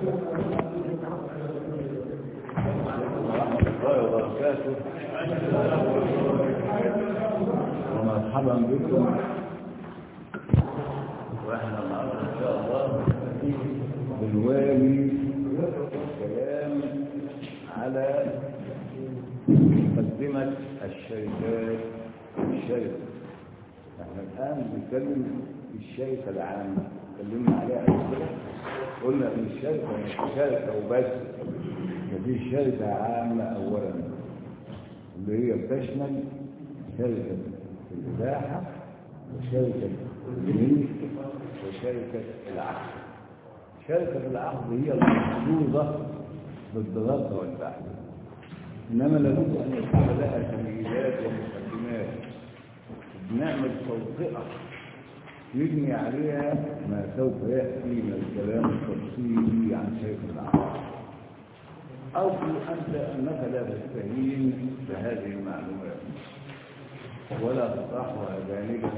ورحمة الله وبركاته ومرحبا بكم واحنا النهارده ان شاء الله بالوالي الكلام على مقدمة الشركات الشركة احنا الآن بنتكلم في الشركة العامة اتكلمنا عليها قبل كده قلنا ان الشركة مش شركة وبس ده في شركة عامة أولا اللي هي بتشمل شركة الإباحة وشركة الملك وشركة العقد شركة العقد هي المحفوظة بالدراسة والبحث إنما لابد أن يكون لها تمييزات ومقدمات بنعمل توطئة يبني عليها ما سوف يأتي من الكلام التفصيلي عن شركة العقد أرجو أنت أنك لا تستهين بهذه المعلومات ولا تطرحها جانبا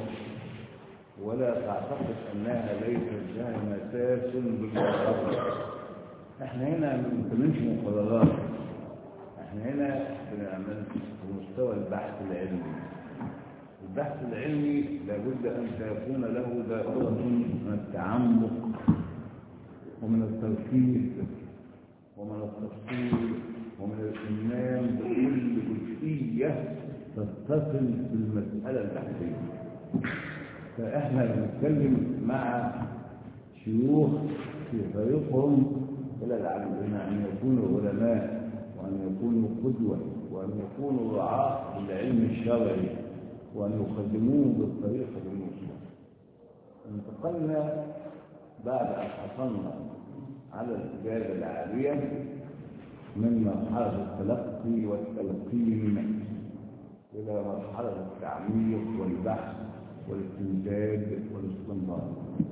ولا تعتقد أنها ليست لها مساس بالمقرر احنا هنا ما بنتكلمش مقررات احنا هنا بنعمل في مستوى البحث العلمي البحث العلمي لابد أن تكون له دائرة من التعمق ومن التركيز ومن التفصيل ومن الإلمام بكل جزئية تتصل بالمسألة البحثية فإحنا بنتكلم مع شيوخ في طريقهم إلى العلم أن يكونوا علماء وأن يكونوا قدوة وأن يكونوا رعاة للعلم الشرعي وأن يقدموه بالطريقة المثلى انتقلنا بعد أن حصلنا على الإجابة العالية من مرحلة التلقي والتلقين إلى مرحلة التعميق والبحث والاستنتاج والاستنباط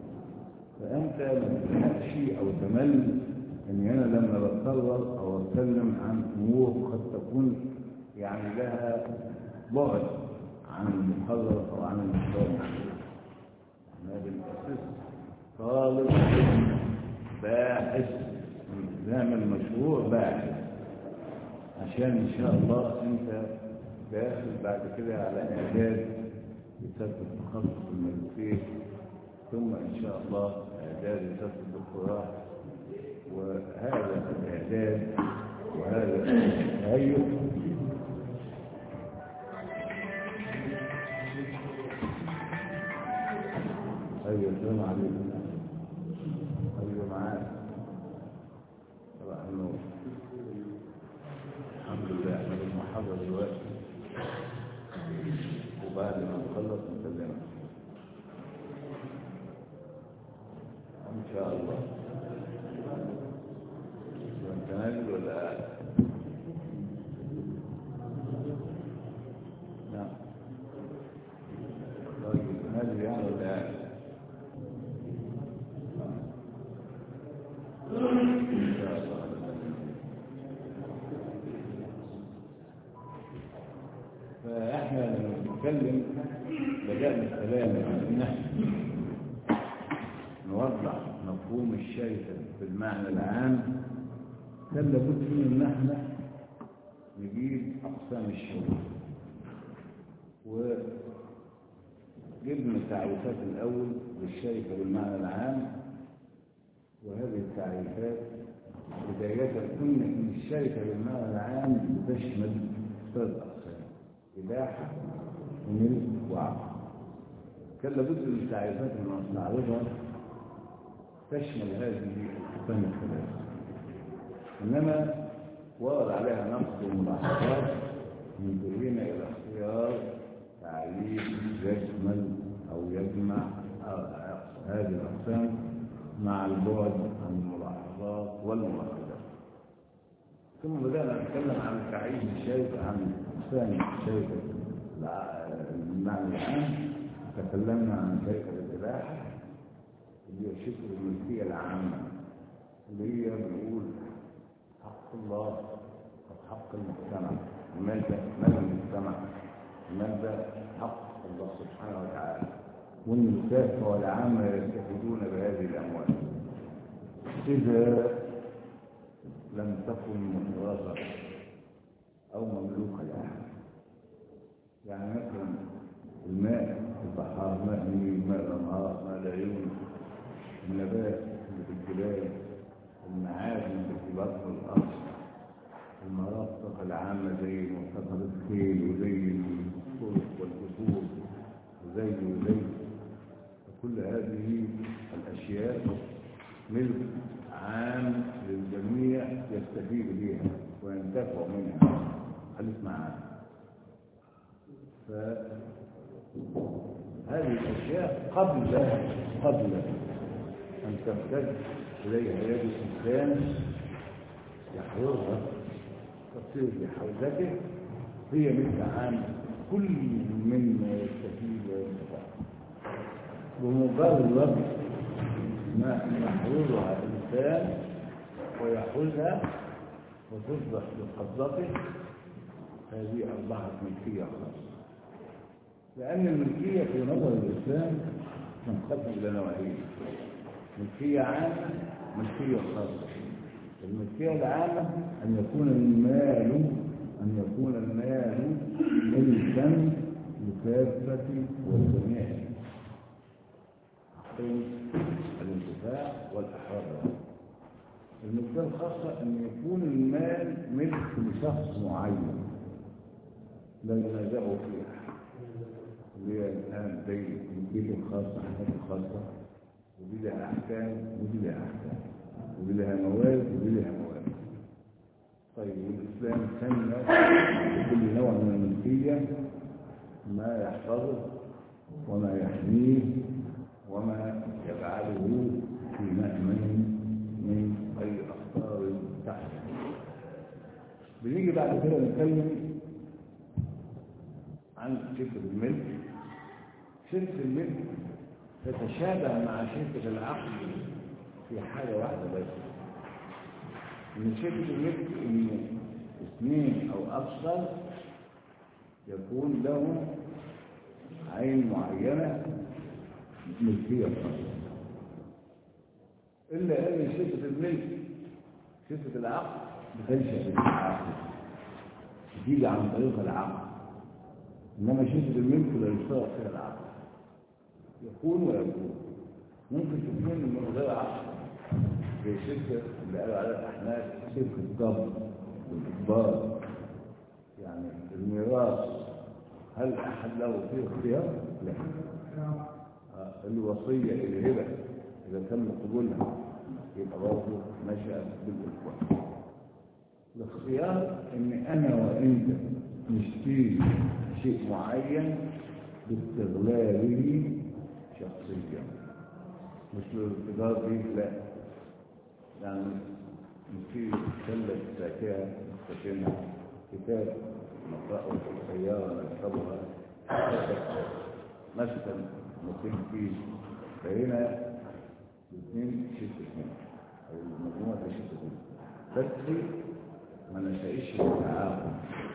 فأنت ما تزهقش أو تمل أني أنا لما بقرر أو أتكلم عن أمور قد تكون يعني لها بعد عن المقرر أو عن المقرر احنا بالأساس طالب باحث نعمل مشروع باحث عشان ان شاء الله انت داخل بعد كده على اعداد رساله التخصص الماجستير ثم ان شاء الله اعداد رساله الدكتوراه وهذا الاعداد وهذا التهيئ ايوه السلام عليكم ايوه معاك صباح النور الحمد لله احنا بالمحاضرة دلوقتي وبعد ما نخلص نكلمك ان شاء الله انت نازل ولا قاعد نعم طيب نازل يعني ولا قاعد ان شاء الله فاحنا لما نتكلم بدأنا الكلام عن ان احنا نوضح مفهوم الشركة بالمعنى العام كان لابد من ان احنا نجيب اقسام الشركة وجبنا التعريفات الاول للشركة بالمعنى العام وهذه التعريفات بداية قلنا ان الشركة بالمعنى العام بتشمل ثلاث اقسام إباحة وملك وعقل كان لابد من التعريفات اللي نستعرضها تشمل هذه الأقسام الثلاثة إنما ورد عليها نقد وملاحظات منتهين إلى اختيار تعريف يشمل أو يجمع هذه الأقسام مع البعد عن الملاحظات والملاحظات ثم بدأنا نتكلم عن تعريف الشركة عن أقسام الشركة المعنى العام تكلمنا عن شركة الإباحة اللي هي شركة الملكية العامة اللي هي بنقول حق الله أو حق المجتمع المال ده مال المجتمع المال ده حق الله سبحانه وتعالى والملكات والعامة يستفيدون بهذه الأموال إذا لم تكن متوافقة أو مملوكة لأحد يعني مثلا الماء البحار ماء النيل ماء الأنهار ماء العيون النبات اللي في الجبال المعادن اللي في بطن الأرض المرافق العامة زي منتقد الخيل وزي الطرق والجسور وزي وزي كل هذه الأشياء ملك عام للجميع يستفيد بها وينتفع منها خليك معانا فهذه الأشياء قبل قبل أن تمتد إليها يد الإنسان يحررها تصير بحوزته هي ملك عام كل مما يستفيد وينتفع بمجرد ما يحررها الإنسان ويحوزها وتصبح بقبضته هذه أصبحت ملكية خاصة لأن الملكية في نظر الإسلام تنقسم إلى نوعين ملكية عامة ملكية خاصة الملكية العامة أن يكون المال أن يكون المال ملكا لكافة والجميع حقين الانتفاع والأحرار الملكية الخاصة أن يكون المال ملك لشخص معين لا ينازعه فيه اللي هي الآن زي الملكية الخاصة حاجات خاصة ودي لها أحكام ودي لها أحكام ودي لها مواد ودي لها مواد طيب والإسلام سمى لكل نوع من الملكية ما يحفظه وما يحميه وما يجعله في مأمن من أي أخطار تحت بنيجي بعد كده نتكلم عن شركة الملك شركة الملك تتشابه مع شركة العقل في حاجة واحدة بس إن شركة الملك إن اثنين أو أكثر يكون لهم عين معينة ملكية خاصة إلا أن شركة الملك شركة العقل بتنشأ بالعقل بتيجي عن طريق العقل إنما شركة الملك لا يشترط فيها العقل يكون ويكون ممكن تكون من غير عقل زي شركة اللي قالوا عليها الأحناف شركة قبض والإجبار يعني الميراث هل أحد له فيه اختيار؟ لا آه، الوصية الهبة إذا تم قبولها يبقى برضه نشأ بالإخوان الاختيار إن أنا وأنت نشتري شيء معين باستغلاله شخصيا مش للارتباط به لا يعني في سلة ذاكرة مستكنة كتاب نقرأه في السيارة نكتبها مثلا مقيم فيه فهنا الاثنين شدة اثنين أو المجموعة شدة اثنين بس ما نشأش التعاقد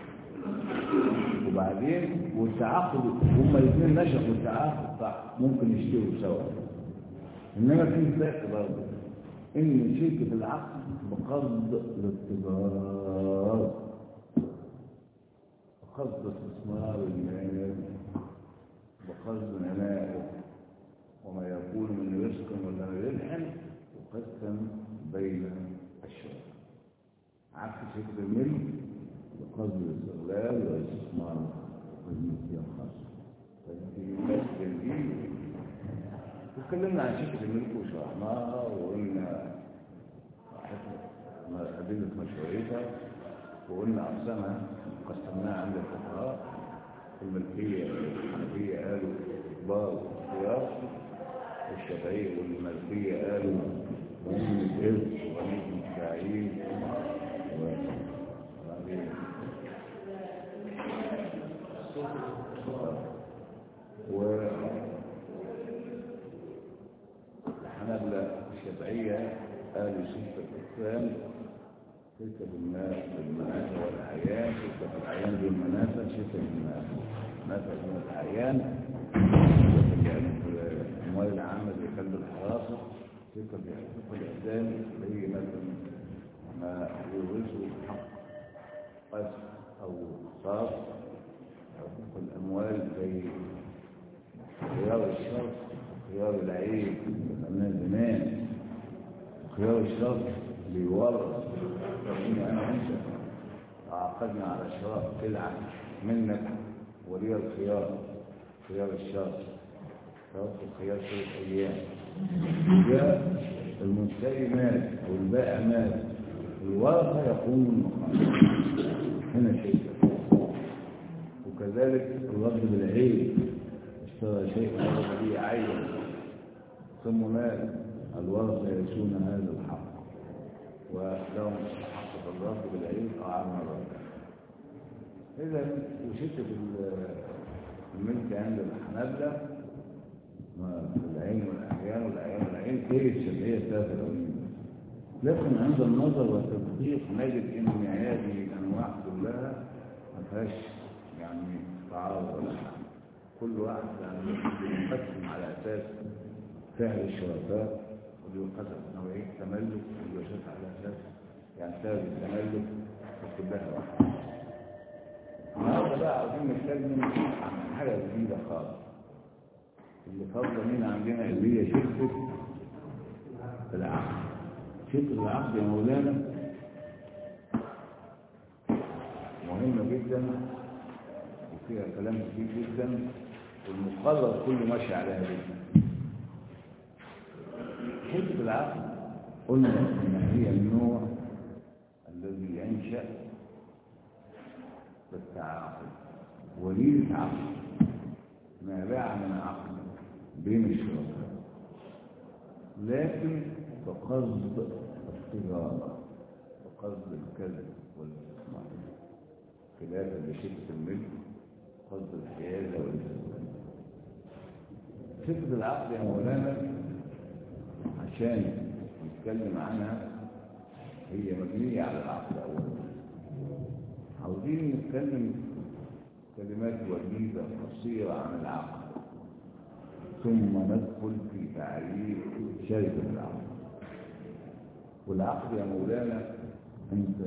وبعدين والتعاقد هما الاثنين نشأوا التعاقد صح ممكن يشتروا سوا انما في فرق برضه ان شركة العقد بقصد الاتجار بقصد استثمار المال بقصد نمائه وما يكون من رزق ولا ربح يقسم بين الشركاء عكس شركة الملك بقصد الاستغلال والاستثمار والملكية الخاصة فدي مسجد دي تكلمنا عن شركة الملك وشرحناها وقلنا أدلة مشروعيتها وقلنا أقسامها قسمناها عند الفقهاء الملكية الحنفية قالوا إجبار واختيار والشافعية والمالكية قالوا ومن الإرث ومن التعيين وبعدين و الحنابلة الشافعية قالوا ستة أقسام ستة بالماء بالمنافع والأعيان ستة بالأعيان بالمنافع ستة بالمنافع من الأعيان ستة الأموال العامة اللي كان بالحراسة ستة بحقوق الإعدام اللي هي مثلا ما يورثوا حق قسم أو صرف حقوق الأموال زي خيار الشرط خيار العيب أمان زمان خيار الشرط بيورث ربنا أنا أنت عقدنا على شراء سلعة منك ولي الخيار خيار الشرط شرط الخيار ثلاث أيام جاء المشتري مال أو البائع مال الورثة يقوم المقام هنا شيء وكذلك الرد بالعيب اشترى شيء هذا به عين ثم مال الورثة يسون هذا الحق ولهم حق في الرد بالعيب أو عن الرد إذا وشدة الملك عند الحنابلة العين والأحيان والأعيان والعين ايش اللي هي الثلاثة الأولين لكن عند النظر والتدقيق نجد ان هذه الانواع كلها ما فيهاش يعني تعارض ولا حاجه كل واحد يعني يقسم على اساس فعل الشركاء واللي يقسم نوعيه تملك واللي يشرك على اساس يعني سبب التملك كلها واحده النهارده بقى عاوزين نتكلم عن حاجه جديده خالص اللي فاضله هنا عندنا اللي هي شركه العقل شركه العقد يا مولانا مهمه جدا وفيها كلام كتير جدا والمقرر كله ماشي عليها جدا شركه العقد قلنا ان هي النوع الذي ينشا بالتعاقد وليد عقد ما باع من عقد بين الشركاء لكن بقصد التجارة بقصد الكذب والاستثمار خلافا لشركة الملك قصد الحيازة والاستثمار شركة العقد يا مولانا عشان نتكلم عنها هي مبنية على العقد أولا عاوزين نتكلم كلمات وجيزة قصيرة عن العقد ثم ندخل في تعريف شركة العقد والعقد يا مولانا انت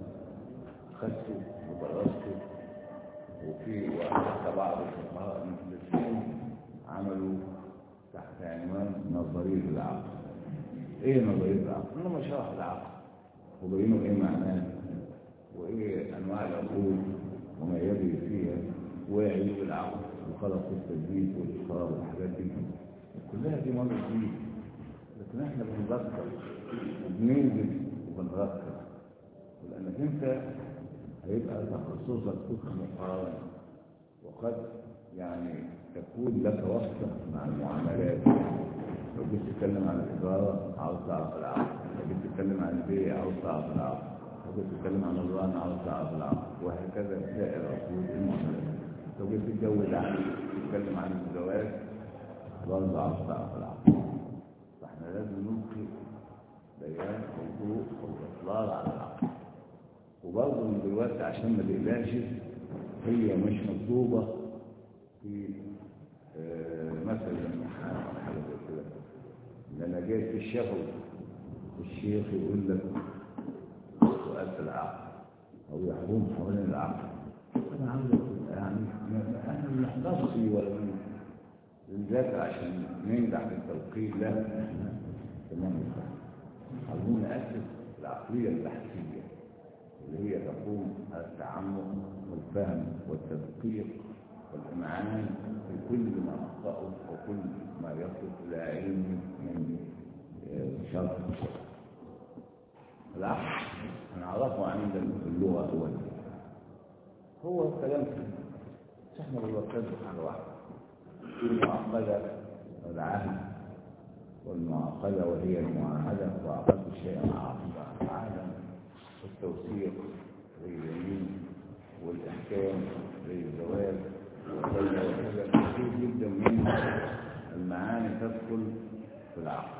خدته ودرسته وفي وحتى بعض الفقهاء المفلسين عملوا تحت عنوان نظرية العقد ايه نظرية العقد؟ انما شرح العقد وبينوا ايه معناه وايه انواع العقود وما يجري فيها وعيوب العقد وخلق التجديد والإقرار والحاجات دي كلها دي مرة جديد لكن احنا بنذكر وبننزل وبنذكر ولأنك انت هيبقى تخصصك فقه مقارنة وقد يعني تكون لك واسطة مع المعاملات لو جيت تتكلم عن التجارة عاوز تعرف العقد لو جيت تتكلم عن البيع عاوز تعرف العقد لو جيت تتكلم عن الرهن عاوز تعرف العقد وهكذا سائر عقود المعاملات لو جيت تتجوز عن تتكلم عن الزواج برضه عاوز تعرف العقد فاحنا لازم نلقي بيان موضوع والاطلال على العقد وبرضه من دلوقتي عشان ما تقلقش هي مش مطلوبه في آه مثلا الامتحان ولا حاجه زي كده ان انا جاي في الشغل الشيخ يقول لك سؤال في العقد او يحكم حوالين العقد انا عاوز يعني احنا ما نحضرش ولا بنذاكر عشان ننجح في التوقيت لا احنا تمام عاوزين نأسس العقلية البحثية اللي هي تقوم على التعمق والفهم والتدقيق والإمعان في كل ما أخطأه وكل ما يصل إلى علم من شرح الشرح العقل هنعرفه عند اللغة أولا هو كلام كده احنا بنركز على واحد المعقدة والعهد والمعقدة وهي المعاهدة وعقد الشيء عقد عهدا والتوثيق لليمين والإحكام للزواج وكذا وكذا كثير جدا من المعاني تدخل في العقد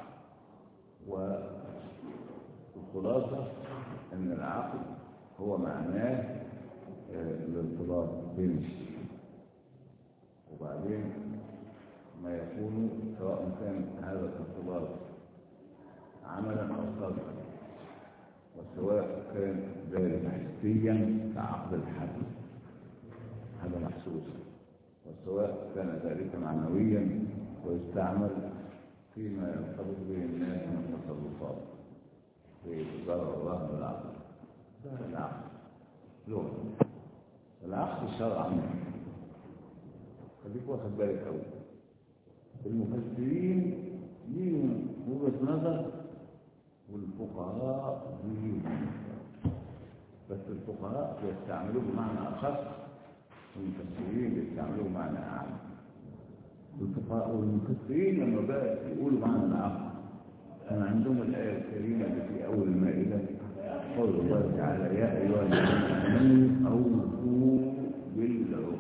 والخلاصة أن العقد هو معناه الارتباط بين الشيء وبعدين ما يكون سواء كان هذا الارتباط عملا او صرفا سواء كان ذلك حسيا كعقد الحد هذا محسوس وسواء كان ذلك معنويا ويستعمل فيما يرتبط به الناس من التصرفات في تجارة الله بالعقل ده العقل لغة العقل شرعا خليك واخد بالك قوي المفسرين ليهم وجهة نظر والفقهاء ليهم بس الفقهاء يستعملوه بمعنى أخص والمفسرين بيستعملوه بمعنى أعم الفقهاء والمفسرين لما بقى يقولوا معنى العقل كان عندهم الآية الكريمة التي في أول المائدة قول الله تعالى يا أيها الذين آمنوا أوفوا بالعقول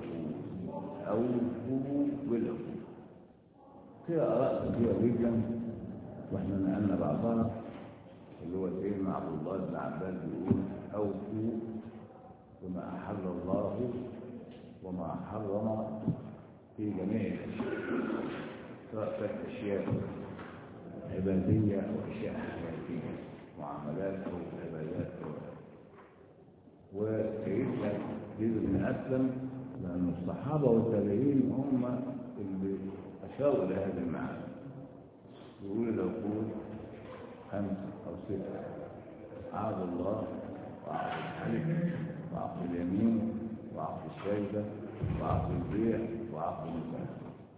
أوفوا بالعقول فيها آراء كثيرة جدا واحنا نقلنا بعضها اللي هو سيدنا عبد الله بن عباس بيقول أوفوا بما أحل الله وما حرم في جميع الأشياء سواء كانت أشياء عبادية أو أشياء حياتية معاملات أو عبادات أو وسيدنا زيد بن أسلم لأن الصحابة والتابعين هم اللي أشاروا إلى هذه المعاني يقول العقول خمسة أو ستة عهد الله وعهد الحلف وعقد اليمين وعقد الشيبة وعقد البيع وعقد النكاح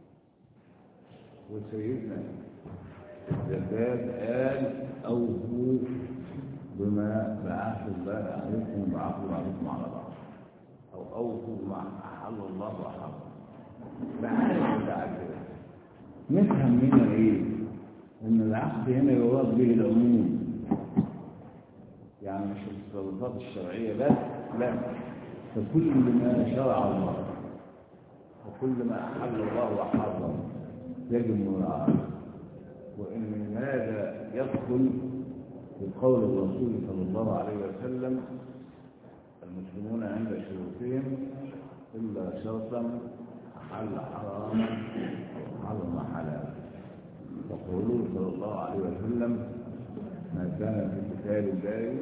وسيدنا الزكاة قال أوفوا بما بعث الله عليكم وعقد عليكم على بعض أو أوفوا بما أحل الله وحرم معاني متعددة نفهم منها إيه؟ إن العقد هنا يراد به العموم يعني مش التصرفات الشرعية بس لا فكل ما شرع الله وكل ما أحل الله وحرم يجب مراعاته وإن هذا يدخل في قول الرسول صلى الله عليه وسلم المسلمون عند شروطهم إلا شرطا أحل حراما حرم حلالا وقوله صلى الله عليه وسلم ما كان في كتاب الله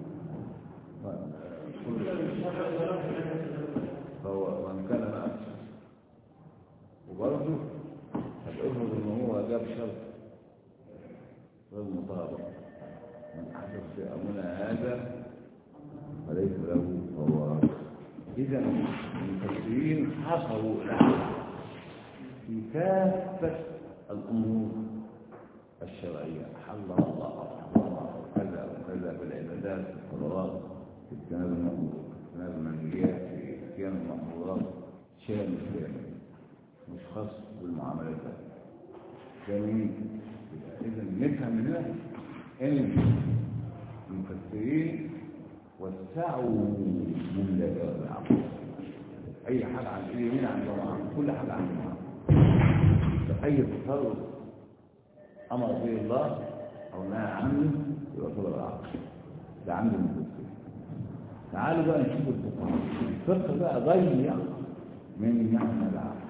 فهو من كان نفسه وبرضه هتقول ان هو جاب شرط غير مطابق من حدث في امرنا هذا فليس له فهو اذا المفسرين حصروا العقل في كافه الامور الشرعيه حلها الله وحرمها وكذا وكذا بالعبادات والصلوات في اجتناب المأمور في اجتناب المنهيات في اتيان المأمورات شامل كامل مش خاص بالمعاملات جميل اذا نفهم من هنا ان المفسرين وسعوا من دائره العقل اي حاجه عن اليمين عندهم عقل كل حاجه عندهم عقل اي تصرف امر به الله او نهى عنه يعتبر العقل ده عند المفسرين تعالوا بقى نشوف الفقه الفقه بقى ضيع من معنى العقل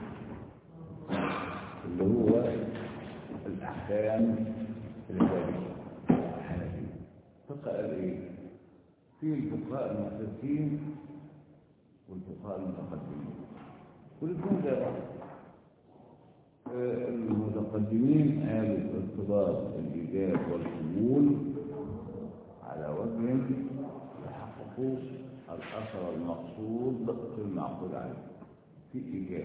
اللي هو الأحكام العبادية الحنفية فقه قال إيه؟ في الفقهاء المحدثين والفقهاء المتقدمين كلهم زي بعض المتقدمين قالوا ارتباط الإيجاب والقبول على وجه يحقق الأثر المقصود في المعقول عليه في إيجاب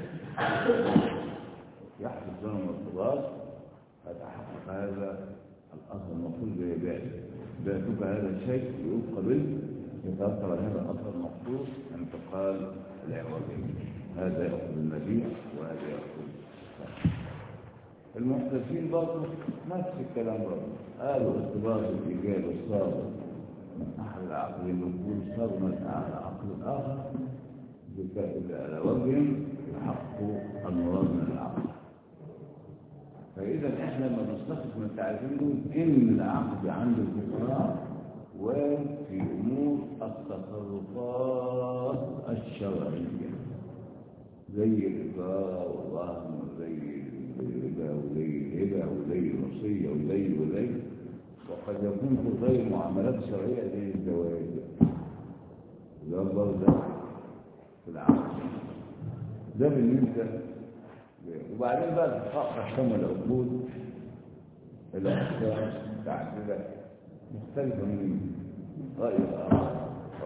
يحدث بينهم ارتباط فتحقق هذا الأثر المقصود بذلك ذاتك هذا الشيء يقول قبل يتأثر على هذا الأثر المقصود انتقال العوضين هذا يأخذ المبيع وهذا يأخذ المحدثين برضه نفس الكلام برضه قالوا ارتباط الإيجاب الصادق من أحد العقلين يكون صدمة على العقل الآخر على وجه يحقق المراد من العقل فإذا إحنا لما نستخدم من التعريفين دول إن العقد عند الفقهاء وفي أمور التصرفات الشرعية زي الإجارة والرهن وزي الربا وزي الهبة وزي الوصية وزي وزي وقد يكون في غير معاملات شرعية زي الزواج يظهر ده في العقل ده بالنسبة وبعدين بقى تحقق كم العقود الأحكام تعددة مختلفة من رأي الآخر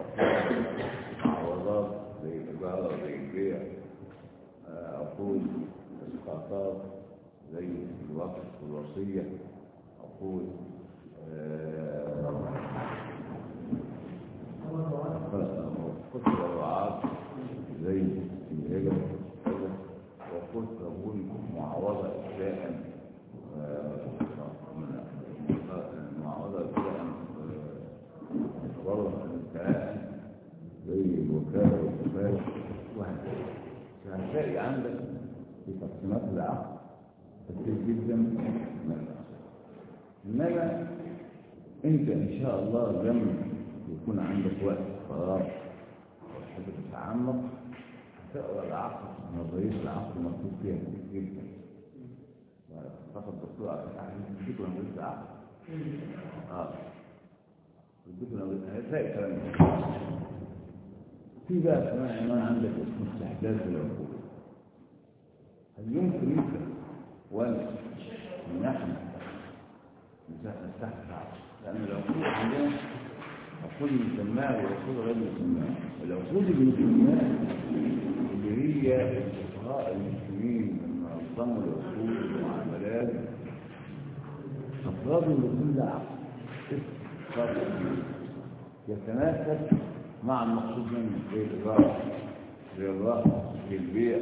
عوضات زي الإجارة زي البيع عقود إسقاطات زي الوقف والوصية عقود قصة الرعاة زي الهجرة وقلت أقول معاوضة إسلاء معاوضة إسلاء برضه الانتهاء زي الوكالة والكفاية وهكذا فهتلاقي عندك في تقسيمات العقد كتير جدا من الأصل إنما أنت إن شاء الله لما يكون عندك وقت فراغ وتحب تتعمق تقرا العقد نظريه العقد مكتوب فيها كتير جدا تاخد دكتور على التعليم تديك نظريه العقد اه تديك نظريه هتلاقي كلام في بقى كمان عنوان عندك اسمه استحداث العقول هل يمكن انت وانا نحن نستحدث عقد لان العقول عندنا عقول مسماه وعقول غير مسماه العقول المسماه اللي هي الفقهاء المسلمين لما نظموا العقول والمعاملات افرادوا لكل عقد يتناسب مع المقصود منه زي الإدارة زي الراحة زي البيع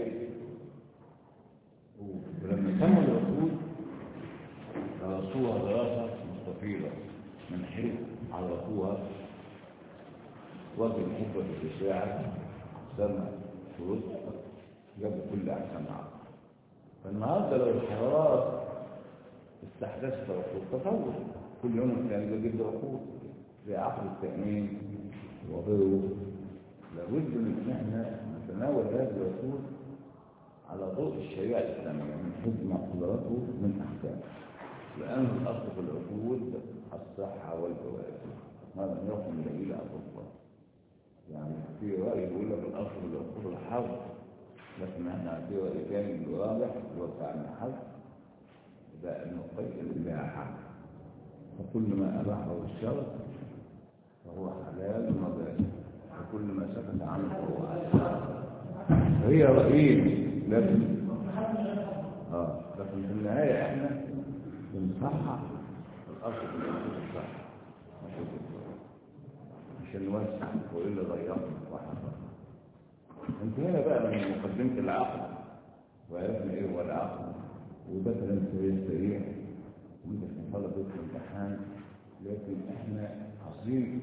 ولما تم العقود درسوها دراسة مستفيضة من حيث عرفوها وجه الحبة الإشاعة سمع شروط جابوا كل أحسن عقد فالنهارده لو الحوارات استحدثت عقود تطور كل يوم كان بيجيب عقود زي عقد التأمين وغيره لابد من ان احنا نتناول هذه العقود على ضوء الشريعه الاسلاميه من حيث ما قدرته من احكام لان الاصل في العقود الصحه والجواز هذا يحكم دليل اطباء يعني في راي يقول لك الاصل في العقود الحظ لكن احنا في راي ثاني واضح هو بتاع الحظ ده انه قيد بها حق فكل ما اباحه الشرع فهو حلال ومباح وكل ما سكت عنه فهو حلال فهي رأيين لكن اه لكن في النهاية احنا بنصحح الأصل في الأصل الصح عشان نوسع وايه اللي غيرنا وحصل انتهينا بقى من مقدمة العقل وعرفنا ايه هو العقل وده كلام سريع سريع وانت في محاولة الامتحان لكن احنا عظيم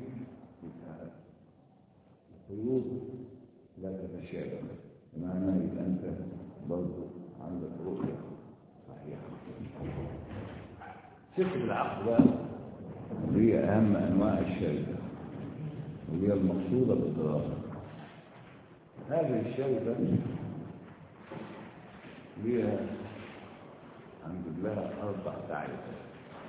القيود لا تتشابه بمعنى يبقى انت برضه عندك رؤية صحيحة شركة العقد بقى هي أهم أنواع الشركة وهي المقصودة بالدراسة هذه الشركة ليها هنجيب لها أربع تعريفات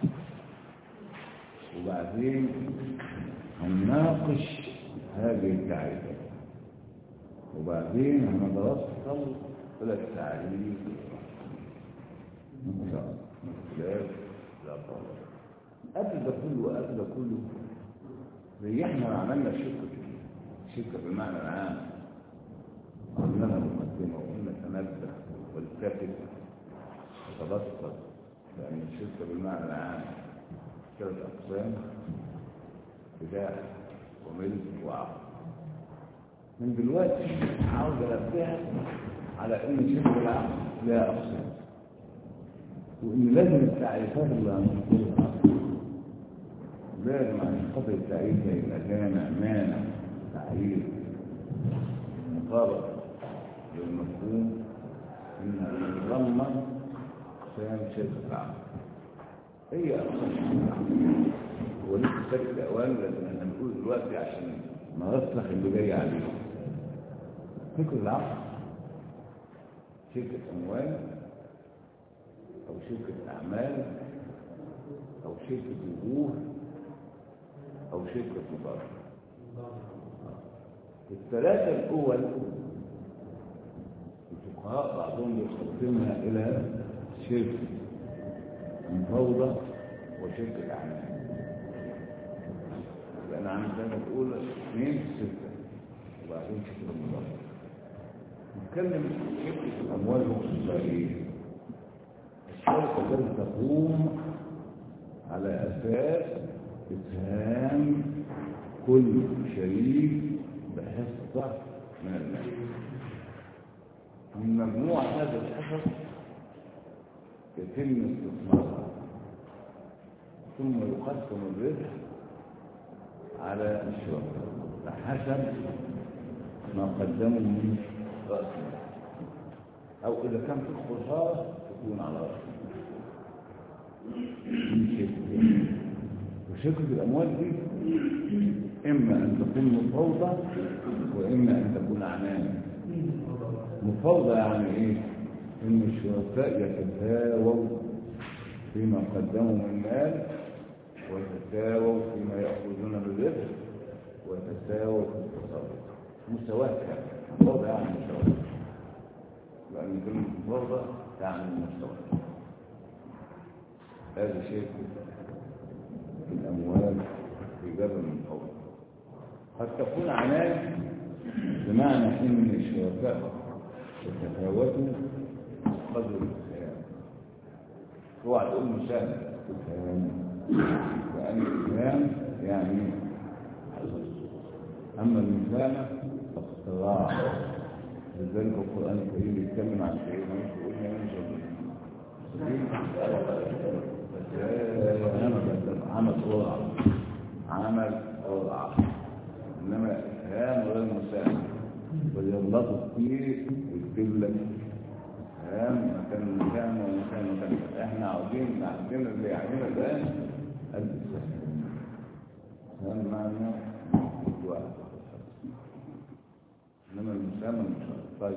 وبعدين هنناقش هذه التعريفات وبعدين هنتوصل إلى التعريف إن شاء الله من خلال الأطفال قبل ده كله وقبل ده كله زي احنا عملنا شركة شركة بالمعنى العام عملنا مقدمة وقلنا تنبه والتفت وتبسط لأن الشركة بالمعنى العام ثلاث أقسام بداية وملك وعقد من دلوقتي عاوز انبهك على ان شركه العقد لها اقسام وان لازم التعريفات اللي هنذكرها لازم عشان خاطر التعريف يبقى جامع مانع تعريف مطابق للمفهوم انها تتضمن اقسام شركه العقد هي اقسام العقد ولسه سابق الاوان لازم احنا نقول دلوقتي عشان نرسخ اللي جاي عليه فكر العقد شركة أموال أو شركة أعمال أو شركة وجوه أو شركة مضاربة الثلاثة الأول الفقهاء بعضهم يقسمها إلى شركة مفوضة وشركة أعمال لأن عن السنة الأولى اثنين ستة وبعدين شركة مضاربة نتكلم شركة الأموال الاقتصادية الشركة التي تقوم على أساس إسهام كل شريك بحصة من المال من مجموع هذا الحصص يتم استثمارها ثم يقسم الربح على الشركاء بحسب ما قدموا من رأس المال أو إذا كان في خسارة تكون على رأس المال وشركة الأموال دي إما أن تكون مفوضة وإما أن تكون عنان مفوضة يعني إيه؟ إن الشركاء يتساووا فيما قدموا من مال ويتساووا فيما يأخذون من ربح ويتساووا في التصرف مساواة يعني مفوضة يعني مساواة لأن كلمة مفوضة تعني المساواة هذا شيء في الأموال في جبل المفوضة قد تكون عنان بمعنى ان الشركاء يتفاوتوا قدر الاسهام اوعى تقول مساهمة اسهام لان الاسهام يعني اما المساهمة فاختراع لذلك القرآن الكريم يتكلم عن سيدنا يوسف ويقول يا يوسف عمل قرعة عمل قرعة انما اسهام غير مساهم ويغلطوا كتير ويكتب لك اسهام مكان المساهم ومكان مكان احنا عاوزين عندنا اللي يعملها الان الاسهام اسهام معنى واحد انما المساهمه مش طيب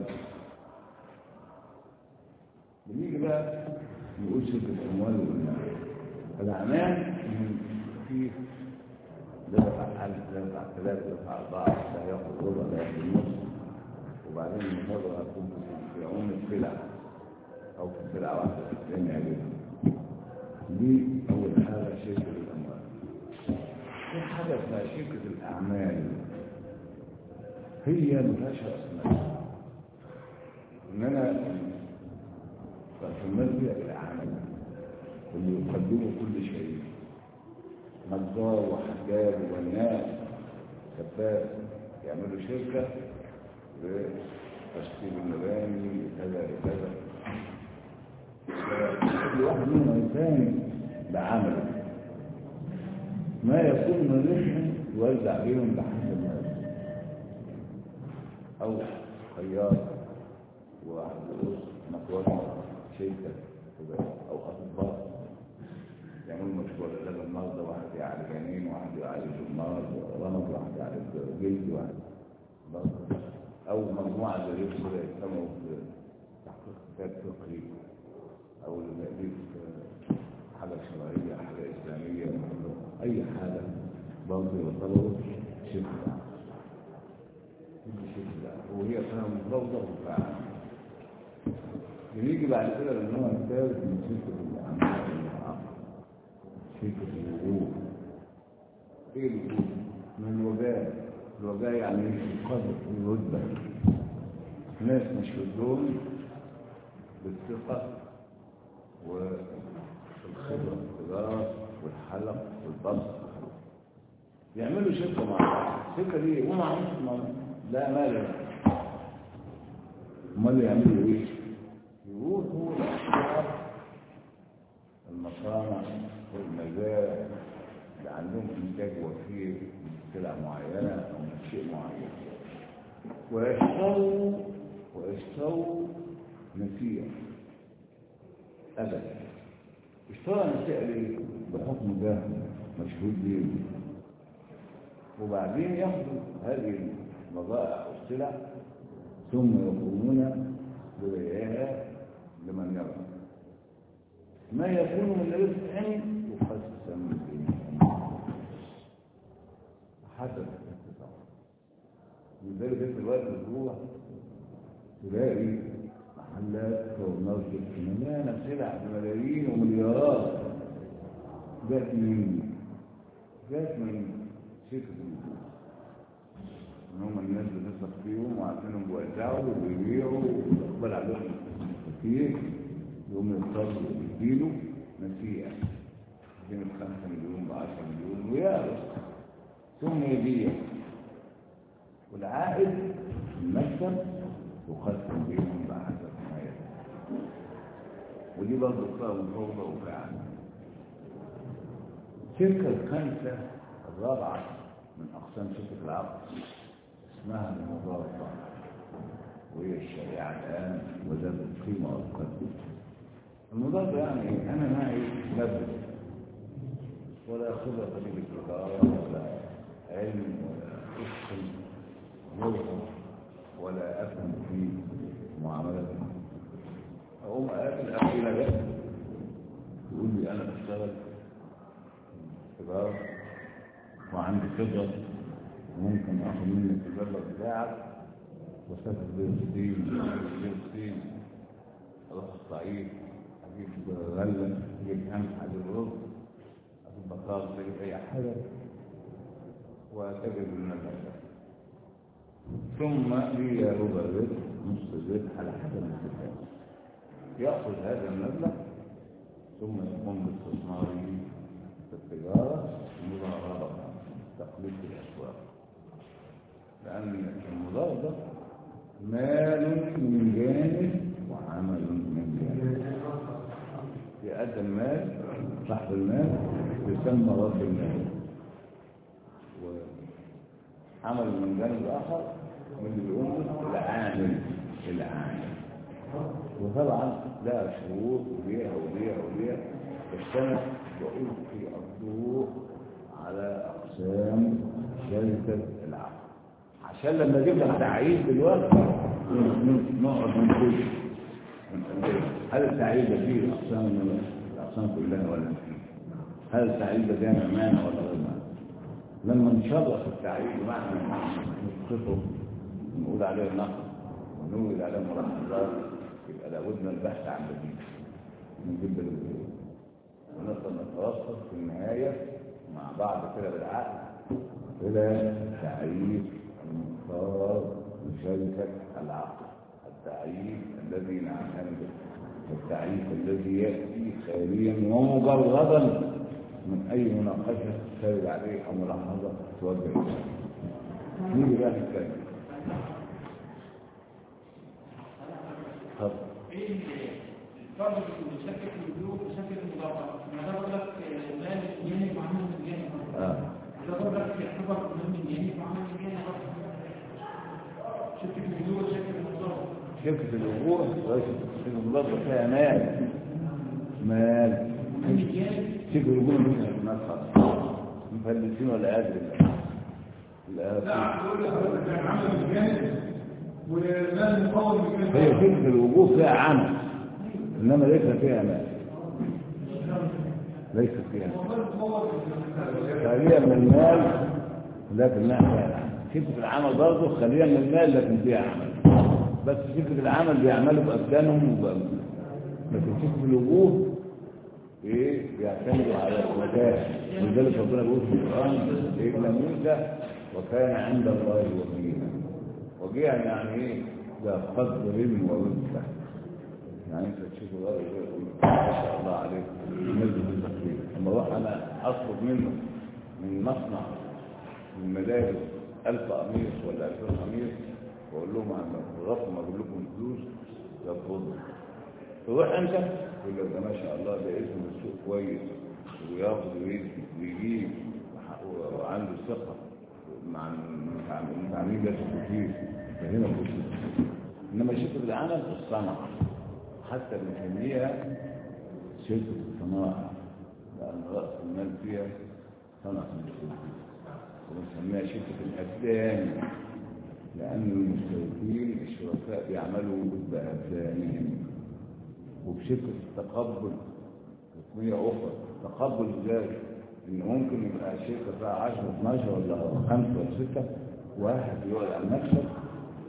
بنيجي بقى نقول شركه الاموال والمال الاعمال في ده دفع ألف ده دفع ثلاثة دفع أربعة ده هياخد ربع ده ياخد نص وبعدين المفاضلة هتكون في عموم السلع أو في سلعة واحدة لأن يعجبها دي أول حاجة شركة الأموال في حاجة اسمها شركة الأعمال هي ما فيهاش رأس مال إنما رأس المال فيها العمل اللي يقدمه كل شيء نجار وحجاب والناس كفاف يعملوا شركة لتشكيل المباني كذا كذا كل واحد منهم إنسان بعمله ما يكون من ربح يوزع بينهم بحسب ما أو خيار وواحد يقول مقوى شركة أو أطباء يعملوا مشروع علاج المرضى واحد يعالج جنين واحد يعالج المرض رمض واحد يعالج جلد واحد برضه او مجموعه زي كده يجتمعوا في تحقيق كتاب فقهي او لتاليف حاجه شرعيه حاجه اسلاميه اي حاجه برضه يعتبروا شركه وهي فيها مفوضه وفاعله بنيجي بعد كده للنوع الثالث من شركه الاعمال شركة الوجود ايه الوجود؟ من الوجاء الوجاء يعني القدر الرتبة ناس مشهودون بالثقة والخبرة التجارة والحلق والبسط يعملوا شركة مع بعض الشركة دي هم عملوا لا مال امال يعملوا ايه؟ يروحوا لأشخاص المصانع والمزارع اللي عندهم انتاج وفير من سلع معينه او من شيء معين ويشتروا ويشتروا نسيئه ابدا اشترى نسيئه ليه؟ بحكم ده مشهود بيه وبعدين ياخدوا هذه البضائع والسلع ثم يقومون ببيعها لمن يرى ما يكون من رزق يقسم نزلت الوقت الاسبوع تلاقي محلات ومركز مليانه سلع بملايين ومليارات جات من جات من شركه الوجود ان هم الناس بتثق فيهم وعارفينهم بيوزعوا وبيبيعوا ويقبل عليهم كتير يقوم يضطروا يديله نسيئه يديله 5 مليون ب 10 مليون ويعرف ثم يبيع والعائد المكسب يقسم بينهم بحسب ما يدفع ودي برضه صار فوضى وفعل الشركة الخامسة الرابعة من أقسام شركة العقد اسمها المضاربة وهي الشريعة الآن وذات القيمة والقدر المضاربة يعني إيه؟ أنا معي مبلغ ولا خبرة في التجارة ولا علم ولا فقه مرضى ولا أفهم في معاملات أقوم أقابل أخيرا بس يقول لي أنا بشتغل تجارة وعندي خبرة وممكن آخد منك المبلغ بتاعك وأسافر بيه الصين بيه الصين أروح الصعيد أجيب غلة أجيب قمح أجيب رز أجيب بطاطس أجيب أي حاجة وأتجر بالمبلغ ده ثم لي ربع رزق نص رزق على حسب الاستفادة يأخذ هذا المبلغ ثم يقوم باستثماره في التجارة مضاربة تقليد الأسواق لأن المضاربة مال من جانب وعمل من جانب يأدى المال صاحب المال يسمى رب المال وعمل من جانب آخر من اللي بيقول العامل العامل وطبعا لها شروط وليها وليها وليها فاجتمع وألقي الضوء على أقسام شركة العقد عشان لما اجيب لك تعيين دلوقتي نقعد نقول هل التعيين ده فيه الأقسام الأقسام كلها ولا فيه؟ هل التعيين ده جامع مانع ولا غير مانع؟ لما نشرح التعيين بمعنى نسقطه نقول عليه النقد ونقول عليه ملاحظات يبقى لابد من البحث عن بديل نجيب البديل ونقدر نتوصل في النهاية مع بعض كده بالعقل إلى تعريف المختار لشركة العقل التعريف الذي نعتمد التعريف الذي يأتي خاليا ومجردا من أي مناقشة ترد عليه أو ملاحظة توجه إليه نيجي بقى نتكلم اتفضل ايه الفرق بين شركه الوجوه وشركه المضاربه؟ ما ده بقول لك مال جانب وعمل من جانب آه. ده بقول لك يعتبر مال من جانب وعمل من جانب شركه الوجوه وشركه المضاربه شركة الوقوع شركة المضاربة فيها مال مال مال من جانب شركة الوقوع مش الناس خالص مفلسين ولا قادر لا لا بقول لك عمل مجانب ومال مقاوم بجانب هي شركة الوقوع فيها عمل إنما ليس فيها مال ليس فيها مال خالية من المال لكنها فيها العمل شركة العمل برضه خالية من المال لكن فيها عمل بس شركة العمل بيعملوا بأبدانهم وبأبدانهم لكن شركة الوجوه ايه بيعتمدوا على الوجاه ولذلك ربنا بيقول في القرآن إيه لم ينسى وكان عند الله وجيها وجيها يعني ايه ده قدر ووسع يعني انت تشوف الراجل ده يقول ما شاء الله عليك نزل التقرير اما اروح انا اطلب منه من مصنع من ملابس 1000 قميص ولا 2000 قميص واقول لهم عن الرقم اجيب لكم فلوس يرفضوا تروح انت تقول له ده ما شاء الله ده اسم السوق كويس وياخد ويدي ويجيب وح- وعنده ثقه مع المتعاملين ده كتير فهنا كتير انما شركه العمل في الصنعه حتى بنسميها شركه الصناعه لان راس المال فيها صنعه المشتركين وبنسميها شركه الابدان لان المشتركين الشركاء بيعملوا بابدانهم وبشركه التقبل تسميه اخرى تقبل ذلك ان ممكن يبقى شركه فيها 10 12 ولا 5 ولا 6 واحد يقعد على المكتب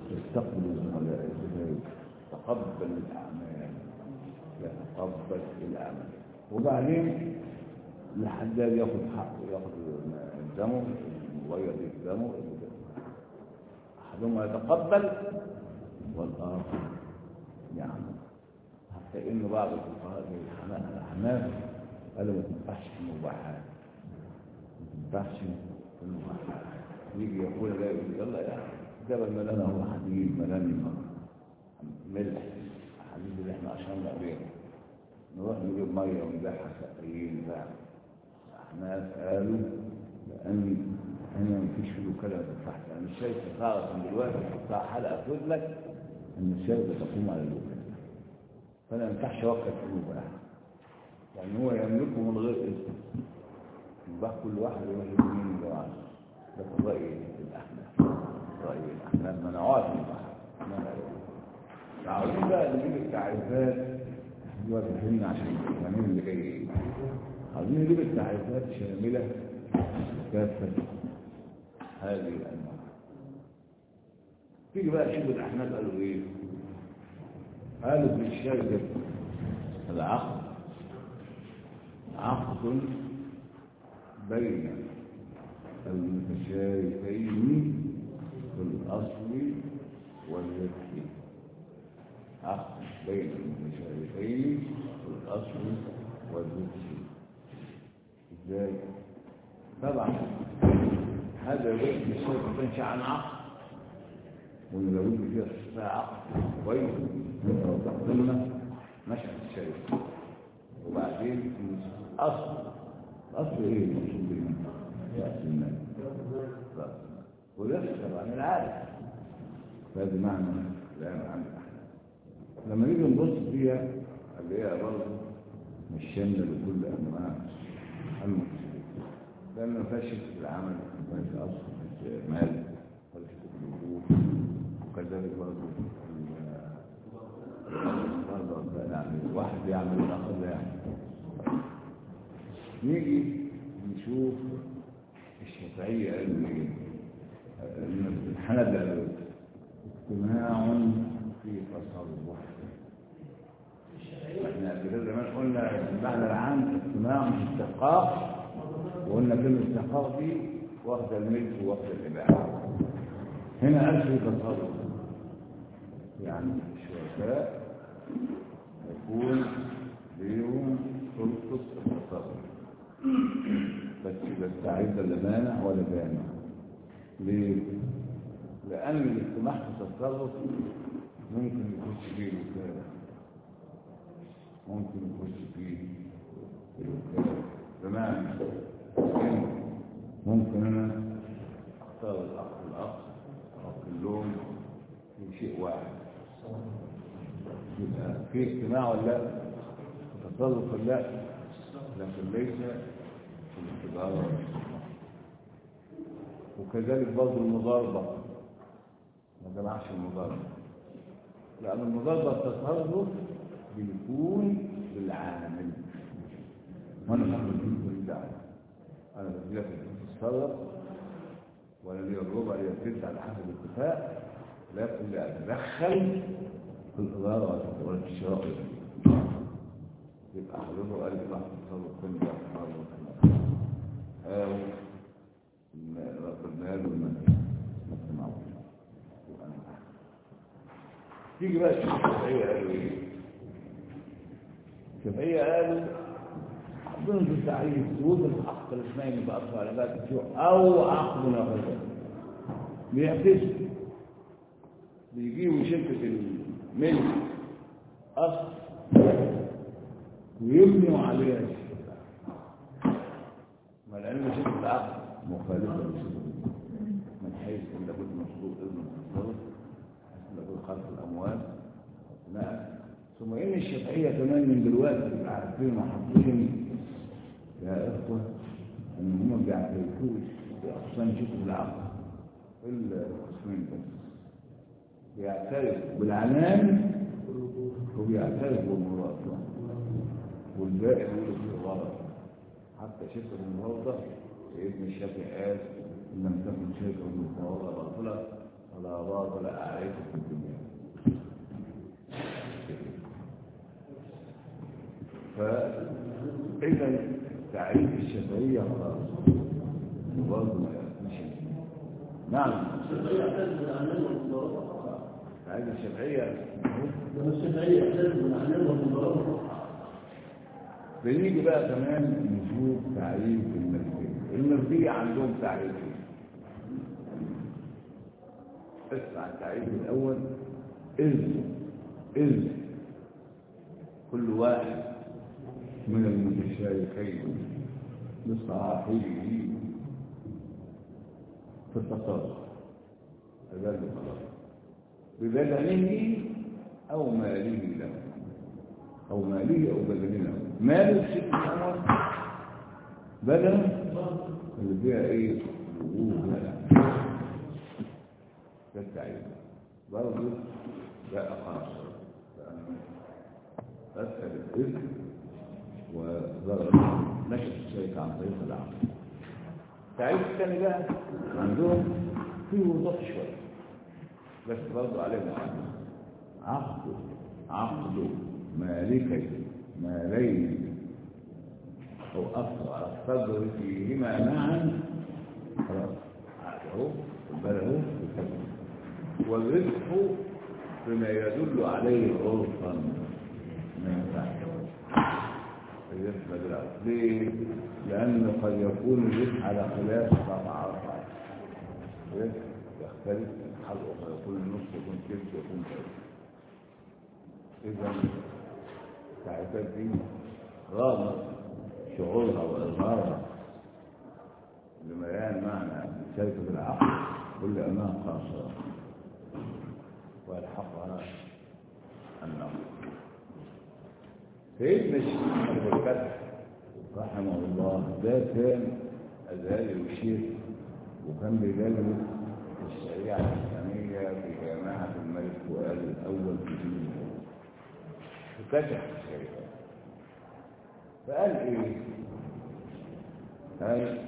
يستقبل الملائكة تقبل الأعمال يتقبل الأعمال وبعدين الحداد ياخد حقه ياخد دمه المغير دمه أحدهما يتقبل والآخر يعمل حتى إن بعض الفقهاء زي الحنا- الحناف قالوا ما تنفعش في المباحات ما تنفعش في المباحات يجي يقول لا يقول يلا يا جبل ملانه هو حديد ملان ملح الحديد اللي احنا اشرنا عليه نروح نجيب ميه ونبيعها سقيين بتاع احناف قالوا لان هنا مفيش فيه وكاله ما تنفعش انا مش شايف خالص من دلوقتي بتاع حلقه في ودنك ان الشركه تقوم على الوكاله فانا ما ينفعش اوكل في المباح يعني هو يملكه من غير اذن يبقى كل واحد يروح يمين اللي عايزه ده في راي الاحناف راي الاحناف منعوها في المباح عاوزين بقى نجيب التعريفات دلوقتي فهمنا عشان القوانين اللي جاي ايه عاوزين نجيب التعريفات شامله كافه هذه الانواع تيجي بقى شوف الاحناف قالوا ايه قالوا في الشركه العقد عقد بين المتشاركين في الأصل والربح عقد بين المتشاركين في الأصل والربح ازاي؟ طبعا هذا الربح الشركة تنشأ عن عقد ولو يجي فيها استثناء عقد كويس انت وضحت لنا نشأة الشركة وبعدين الاصل الاصل ايه المقصود به راس المال راس المال وليس طبعا العادة فهذا معنى كلام عن الاحلام لما نيجي نبص فيها اللي هي برضه مش شامله لكل انواع المكسبين لان ما فيهاش شركه في العمل ما فيهاش اصل ما فيهاش مال ولا شركه في الوجود وكذلك برضه برضه يعني واحد يعمل والاخر لا يعمل نيجي نشوف الشافعية قالوا ايه الحنبلة قالوا اجتماع في تصرف احنا قبل كده زمان قلنا المعنى العام اجتماع مش استحقاق وقلنا كلمة استحقاق دي واخدة الملك واخدة الإباحة هنا قال في تصرف يعني الشركاء يكون ليهم سلطة التصرف بس بس عايزة لا مانع ولا بانع ليه؟ لأن الاجتماع في التصرف ممكن يخش فيه الوكالة ممكن يخش فيه الوكالة بمعنى إن ممكن أنا أختار الأخ الأخ أو كلهم في شيء واحد يبقى في اجتماع ولا لا؟ تصرف ولا لا؟ لكن ليس في الاختبار وكذلك برضه المضاربة ما جمعش المضاربة لأن المضاربة التصرف بيكون بالعامل وأنا مش بديك كل ده أنا بديلك تتصرف ولا لي الربع لي الثلث على حسب الاتفاق لكن لا أتدخل في الإدارة ولا في الشراء يبقى حضرته قال لي راح تتصرف كل ده أو رب المال والمال مثل معه يبقى أنا معاه تيجي بقى الشافعية قالوا إيه؟ الشافعية قالوا أظن في التعريف وجود الحق الاثنين بأطفال على ذات الشيوع أو عقد غيره بيعكسوا بيجيبوا شركة الملك أصل ويبنوا عليها الشركة ما لأن شركة العقد مخالفة للشركة من حيث أن لابد مشروط إذن التصرف لابد خلق الأموال لا ثم إن الشافعية كمان من دلوقتي عارفين وحافظين يا إخوة إن هم ما بيعترفوش بأقسام شركة العقد إلا القسمين بس بيعترف بالعنان وبيعترف بالمراد والباقي يقولوا فيه غلط حتى شركة المرادة ابن الشافعي قال إن لم تكن شركة المفاوضة باطلة ولا باطل عليكم في الدنيا فإذا تعريف الشفعية خلاص برضه مش نعم تعريف الشفعية بنيجي بقى كمان نشوف تعريف المرجية المرجية عندهم تعريفين اسمع التعريف الأول إذ إذ كل واحد من المتشاركين بصاحبه في التصرف هذا خلاص ببدنه أو ماله له أو ماله أو بدنه له مال الشيء الأول بدن اللي فيها إيه وجوه لا ده التعريف برضه لا خاص أسهل الإذن وضرر نشأ الشركة عن طريق العقل التعريف الثاني بقى عندهم فيه وضوح شوية بس برضه عليه معلم عقد عقد مالكي مالين أو أكثر الصدر فيهما معا خلاص عقده بله والرزق بما يدل عليه عرفا ما ينفعش الرزق بالعرف ليه؟ لأن قد يكون الرزق على خلاف طبع عرفات الرزق يختلف الحلقة قد يكون النص يكون كبس يكون كبس إذا التعريفات دي غامض شعورها وإظهارها لميان معنى شركة العقل كل أنها خاصة ويلحقها النظر سيدنا الشيخ أبو الفتح رحمه الله ده كان أزهري وشيخ وكان بيدرس الشريعة الإسلامية في جامعة الملك فؤاد الأول في دين فتح الشريعة فقال إيه؟ قال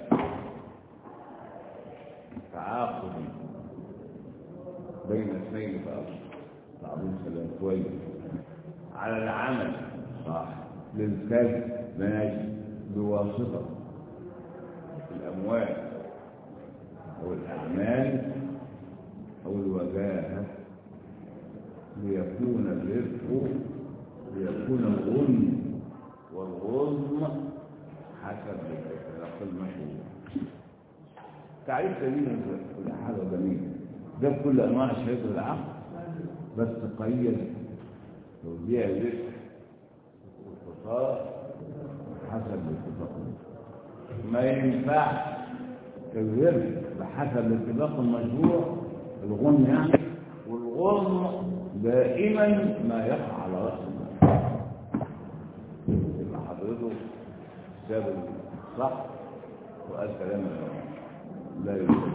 تعاقد بين اثنين فأصل بعضهم سلام كويس على العمل صح للكسب ماشي بواسطة الأموال أو الأعمال أو الوجاهة ليكون الرزق ليكون الغنم والغنم حسب الخلاق المشهور تعريف جميل كل حاجة جميلة ده كل أنواع الشركة العقل بس قيد توزيع الرزق والخسارة حسب الاتفاق ما ينفعش الرزق بحسب الاتفاق المشروع الغنم يعني والغنم دائما ما يقع على رأس المال يبقى حضرته ساب الصح وقال كلام لا يوجد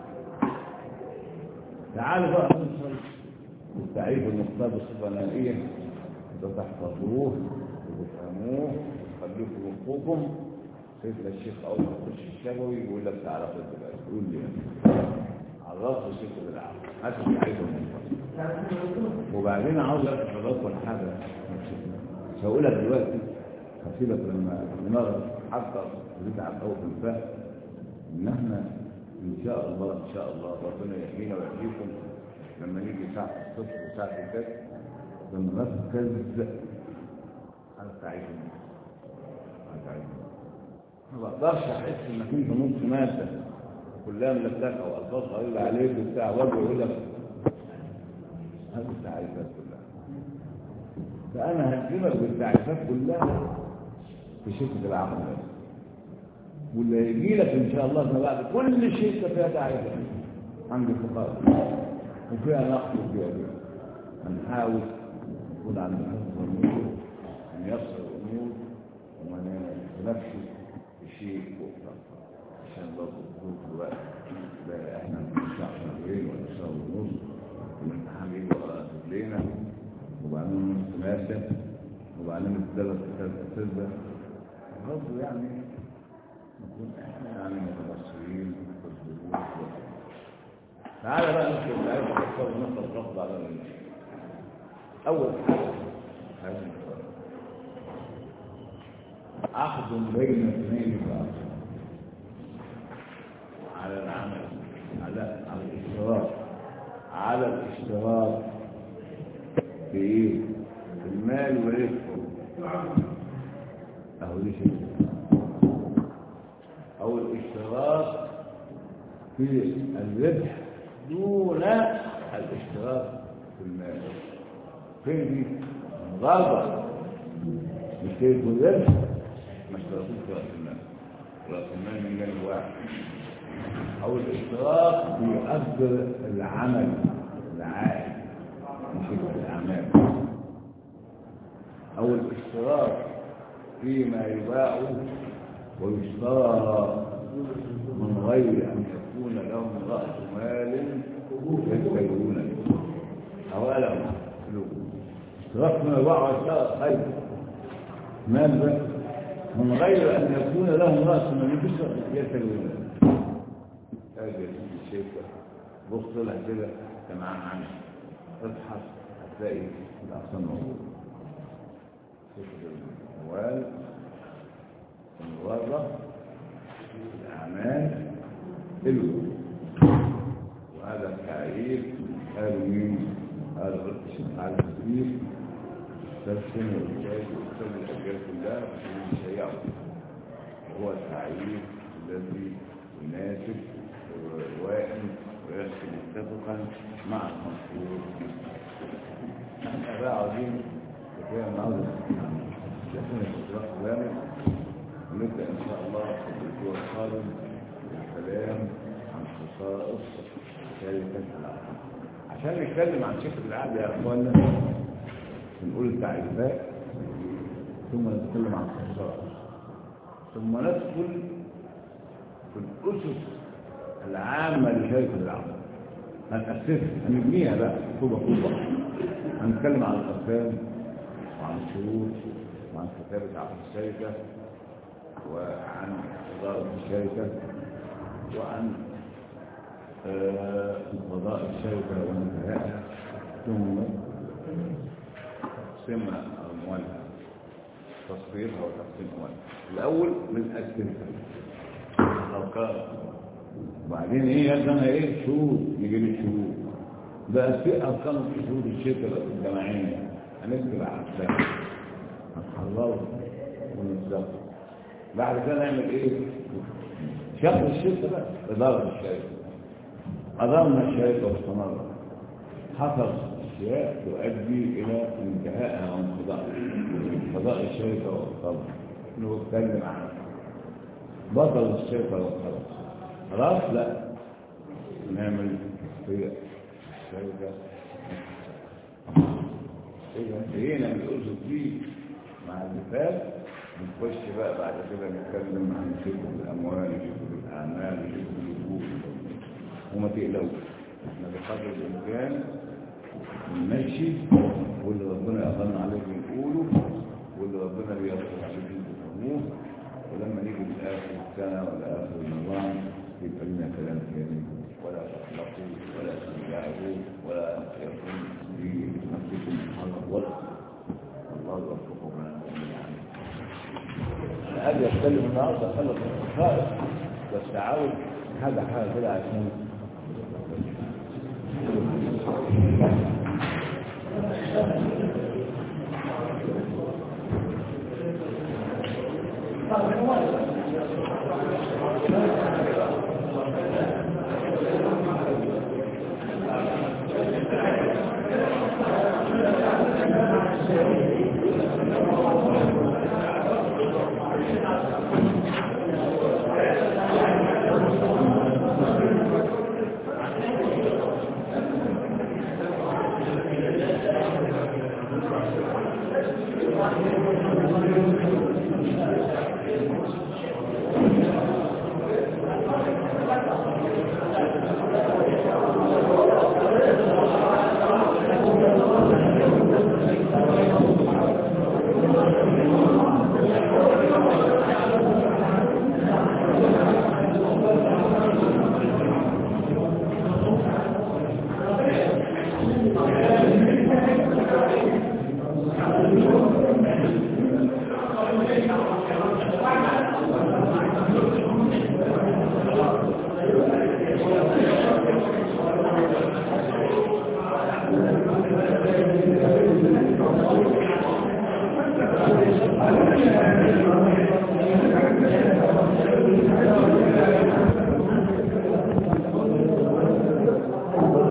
تعالوا بقى نوصل للتعريف المختار بصفة نهائية ده تحفظوه وتفهموه وتخليكم مخكم سيدنا الشيخ أول ما يخش الشبوي يقول لك تعالى خد بالك يقول لي عرفت الشيخ بالعقل هات التعريف المختار وبعدين عاوز اركز حضرتك حاجه مش هقولها دلوقتي هسيبك لما نمر حتى نتعب قوي في الفهم ان احنا ان شاء الله ان شاء الله ربنا يحيينا ويحييكم لما نيجي ساعه الصبح وساعه الفجر لما نركز على التعريف على التعريف ما بقدرش احس انك انت نص ماده كلها ملتقه والفاظ غريبه عليك وبتاع وجه يقول لك هذه التعريفات كلها فأنا هكلمك بالتعريفات كلها في شركة العقل واللي يجي لك إن شاء الله ما بعد كل شركة فيها تعريفات عند الفقراء وفيها نقص وفيها دي هنحاول نكون عند حفظ الأمور أن يصل الأمور وما نفسه بشيء أخرى عشان برضه ظروف الوقت لا احنا من شهر شهرين ولا شهر ونص والامتحان يجي ورا رجلينا وبعدين نص مادة وبعدين الثلاث ثلاث أسئلة برضه يعني نكون احنا يعني متبصرين في الظروف تعالى بقى نكتب الآية ونختار ونختار الرفض على النبي أول حاجة هذه المسألة. عقد بين اثنين فأكثر على العمل على على الاشتراك على الاشتراك في ايه؟ في المال والرزق اهو دي شيء او الاشتراك في الربح دون الاشتراك في المال فين دي؟ غلط مش كده في الربح ما اشتركوش في راس المال راس المال من جانب واحد او الاشتراك في اجر العمل العائد مش في الاعمال او الاشتراك فيما يباع ويشترى من غير ان يكون لهم راس مال يشترون به او لهم فلوس اشتراك فيما يباع ويشترى خير مال بس من غير ان يكون لهم راس مال يشترون به هذه الشركة بص لها كده تمام عنها ابحث هتلاقي الأقسام موجودة شركة الأموال الموظف الأعمال الوجود وهذا التعريف قالوا مين؟ قالوا الشيخ على التدريب ترسم والإنتاج وكتاب الأجيال كلها عشان يشيعوا وهو التعريف الذي يناسب وائم ويحصل متفقا مع المفروض احنا بقى عاوزين كفايه النهارده شايفين الاشتراك جامد ونبدا ان شاء الله في الاسبوع القادم الكلام عن خصائص شركه العقد عشان نتكلم عن شركه العقد يا اخوانا بنقول التعريفات ثم نتكلم عن الخصائص ثم ندخل في الاسس العامة لشركة العمل هنأسسها هنبنيها بقى طوبة طوبة هنتكلم عن الأقسام وعن الشروط وعن كتابة عقد الشركة وعن إدارة الشركة وعن قضاء الشركة وانتهائها ثم تقسيمها أموالها تصفيرها وتقسيم أموالها الأول بنأسسها الأركان وبعدين ايه يلزمها ايه شروط نجيب الشروط بقى في ارقام شروط الشركه الجماعيه هنكتب على الساعه هنحرره ونظبطه بعد كده نعمل ايه شغل الشركه بقى اداره الشركه ادارنا الشركه واستمرت حصل اشياء تؤدي الى انتهائها وانقضائها قضاء الشركه والقبض نتكلم عن بطل الشركه والقبض خلاص لا نعمل في الشركة انتهينا من الأسس دي مع اللي فات نخش بقى بعد كده نتكلم عن شركة الأموال شركة الأعمال شركة الوجود وما تقلقوش احنا بقدر الإمكان نمشي واللي ربنا يقدرنا عليه بنقوله واللي ربنا بيغفر عليه بنفهموه ولما نيجي لآخر السنة ولا آخر النظام يبقى لنا كلام ثاني ولا تخلقوا ولا تنجعوا ولا يكون في نفسكم محرم ولا الله يوفقكم جميعا انا ابي اتكلم النهارده خلص الخصائص بس عاوز حاجه حاجه كده عشان Thank you.